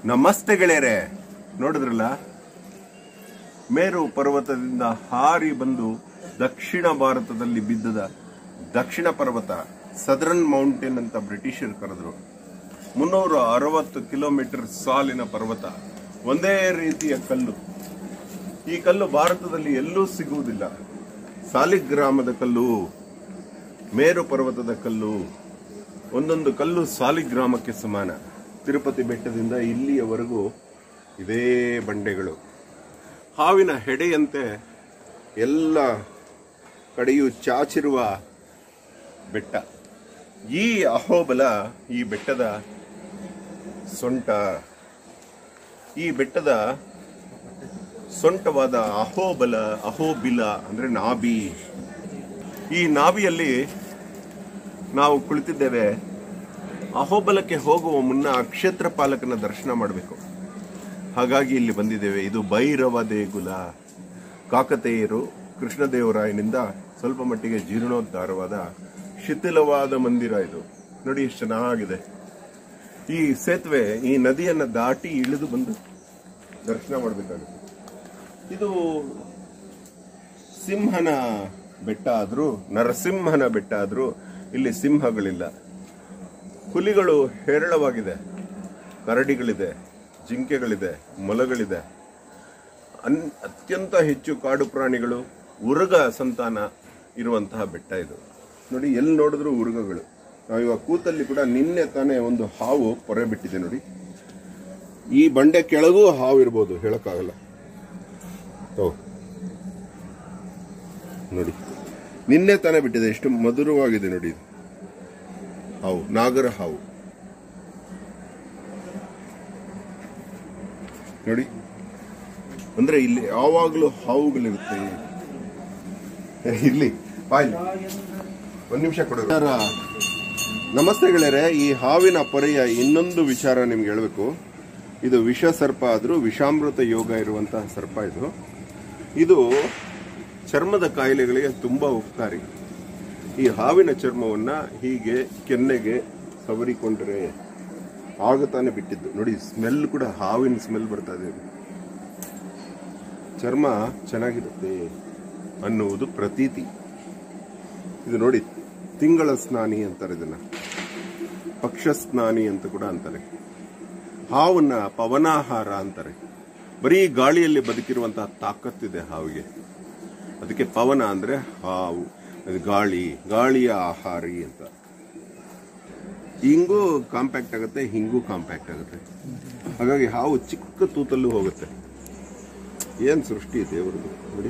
ನಮಸ್ತೆ ಗೆಳೆಯರೆ ನೋಡಿದ್ರಲ್ಲ ಮೇರು ಪರ್ವತದಿಂದ ಹಾರಿ ಬಂದು ದಕ್ಷಿಣ ಭಾರತದಲ್ಲಿ ಬಿದ್ದದ ದಕ್ಷಿಣ ಪರ್ವತ ಸದರನ್ ಮೌಂಟೇನ್ ಅಂತ ಬ್ರಿಟಿಷರು ಕರೆದ್ರು ಮುನ್ನೂರ ಅರವತ್ತು ಕಿಲೋಮೀಟರ್ ಸಾಲಿನ ಪರ್ವತ ಒಂದೇ ರೀತಿಯ ಕಲ್ಲು ಈ ಕಲ್ಲು ಭಾರತದಲ್ಲಿ ಎಲ್ಲೂ ಸಿಗುವುದಿಲ್ಲ ಸಾಲಿಗ್ರಾಮದ ಕಲ್ಲು ಮೇರು ಪರ್ವತದ ಕಲ್ಲು ಒಂದೊಂದು ಕಲ್ಲು ಸಾಲಿಗ್ರಾಮಕ್ಕೆ ಸಮಾನ ತಿರುಪತಿ ಬೆಟ್ಟದಿಂದ ಇಲ್ಲಿಯವರೆಗೂ ಇದೇ ಬಂಡೆಗಳು ಹಾವಿನ ಹೆಡೆಯಂತೆ ಎಲ್ಲ ಕಡೆಯೂ ಚಾಚಿರುವ ಬೆಟ್ಟ ಈ ಅಹೋಬಲ ಈ ಬೆಟ್ಟದ ಸೊಂಟ ಈ ಬೆಟ್ಟದ ಸೊಂಟವಾದ ಅಹೋಬಲ ಅಹೋಬಿಲ ಅಂದ್ರೆ ನಾಭಿ ಈ ನಾಭಿಯಲ್ಲಿ ನಾವು ಕುಳಿತಿದ್ದೇವೆ ಅಹೋಬಲಕ್ಕೆ ಹೋಗುವ ಮುನ್ನ ಅಕ್ಷೇತ್ರ ಪಾಲಕನ ದರ್ಶನ ಮಾಡಬೇಕು ಹಾಗಾಗಿ ಇಲ್ಲಿ ಬಂದಿದ್ದೇವೆ ಇದು ಭೈರವ ದೇಗುಲ ಕಾಕತೇಯರು ಕೃಷ್ಣದೇವರಾಯನಿಂದ ಸ್ವಲ್ಪ ಮಟ್ಟಿಗೆ ಜೀರ್ಣೋದ್ಧಾರವಾದ ಶಿಥಿಲವಾದ ಮಂದಿರ ಇದು ನೋಡಿ ಎಷ್ಟು ಚೆನ್ನಾಗಿದೆ ಈ ಸೇತುವೆ ಈ ನದಿಯನ್ನ ದಾಟಿ ಇಳಿದು ಬಂದು ದರ್ಶನ ಮಾಡಬೇಕಾಗುತ್ತೆ ಇದು ಸಿಂಹನ ಬೆಟ್ಟ ಆದ್ರೂ ನರಸಿಂಹನ ಬೆಟ್ಟ ಆದ್ರೂ ಇಲ್ಲಿ ಸಿಂಹಗಳಿಲ್ಲ ಹುಲಿಗಳು ಹೇರಳವಾಗಿದೆ ಕರಡಿಗಳಿದೆ ಜಿಂಕೆಗಳಿದೆ ಮೊಲಗಳಿದೆ ಅನ್ ಅತ್ಯಂತ ಹೆಚ್ಚು ಕಾಡು ಪ್ರಾಣಿಗಳು ಉರುಗ ಸಂತಾನ ಇರುವಂತಹ ಬೆಟ್ಟ ಇದು ನೋಡಿ ಎಲ್ಲಿ ನೋಡಿದ್ರು ಉರುಗಗಳು ನಾವು ಇವಾಗ ಕೂತಲ್ಲಿ ಕೂಡ ನಿನ್ನೆ ತಾನೇ ಒಂದು ಹಾವು ಪೊರೆ ಬಿಟ್ಟಿದೆ ನೋಡಿ ಈ ಬಂಡೆ ಕೆಳಗೂ ಹಾವು ಇರ್ಬೋದು ಹೇಳಕ್ಕಾಗಲ್ಲ ಓ ನೋಡಿ ನಿನ್ನೆ ತಾನೇ ಬಿಟ್ಟಿದೆ ಎಷ್ಟು ಮಧುರವಾಗಿದೆ ನೋಡಿ ಇದು ಹಾವು ನಾಗರ ಹಾವು ನೋಡಿ ಅಂದ್ರೆ ಇಲ್ಲಿ ಯಾವಾಗಲೂ ಹಾವುಗಳಿರುತ್ತೆ ಇಲ್ಲಿ ಬಾಯ್ಲಿ ಒಂದ್ ನಿಮಿಷ ಕೊಡ ನಮಸ್ತೆ ಗೆಳೆಯರೆ ಈ ಹಾವಿನ ಪೊರೆಯ ಇನ್ನೊಂದು ವಿಚಾರ ನಿಮ್ಗೆ ಹೇಳ್ಬೇಕು ಇದು ವಿಷ ಸರ್ಪ ಆದ್ರೂ ವಿಷಾಮೃತ ಯೋಗ ಇರುವಂತಹ ಸರ್ಪ ಇದು ಇದು ಚರ್ಮದ ಕಾಯಿಲೆಗಳಿಗೆ ತುಂಬಾ ಉಪಕಾರಿ ಈ ಹಾವಿನ ಚರ್ಮವನ್ನ ಹೀಗೆ ಕೆನ್ನೆಗೆ ಸವರಿಕೊಂಡ್ರೆ ಆಗ ತಾನೇ ಬಿಟ್ಟಿದ್ದು ನೋಡಿ ಸ್ಮೆಲ್ ಕೂಡ ಹಾವಿನ ಸ್ಮೆಲ್ ಬರ್ತಾ ಇದೆ ಚರ್ಮ ಚೆನ್ನಾಗಿರುತ್ತೆ ಅನ್ನುವುದು ಪ್ರತೀತಿ ಇದು ನೋಡಿ ತಿಂಗಳ ಸ್ನಾನಿ ಅಂತಾರೆ ಇದನ್ನ ಪಕ್ಷ ಸ್ನಾನಿ ಅಂತ ಕೂಡ ಅಂತಾರೆ ಹಾವನ್ನ ಪವನಾಹಾರ ಅಂತಾರೆ ಬರೀ ಗಾಳಿಯಲ್ಲಿ ಬದುಕಿರುವಂತಹ ತಾಕತ್ತಿದೆ ಹಾವಿಗೆ ಅದಕ್ಕೆ ಪವನ ಅಂದ್ರೆ ಹಾವು ಅದು ಗಾಳಿ ಗಾಳಿಯ ಆಹಾರಿ ಅಂತ ಹಿಂಗೂ ಕಾಂಪ್ಯಾಕ್ಟ್ ಆಗುತ್ತೆ ಹಿಂಗೂ ಕಾಂಪ್ಯಾಕ್ಟ್ ಆಗುತ್ತೆ ಹಾಗಾಗಿ ಹಾವು ಚಿಕ್ಕ ತೂತಲ್ಲೂ ಹೋಗುತ್ತೆ ಏನ್ ಸೃಷ್ಟಿ ದೇವರದು ನೋಡಿ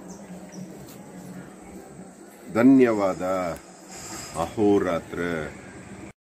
ಧನ್ಯವಾದ ಅಹೋರಾತ್ರ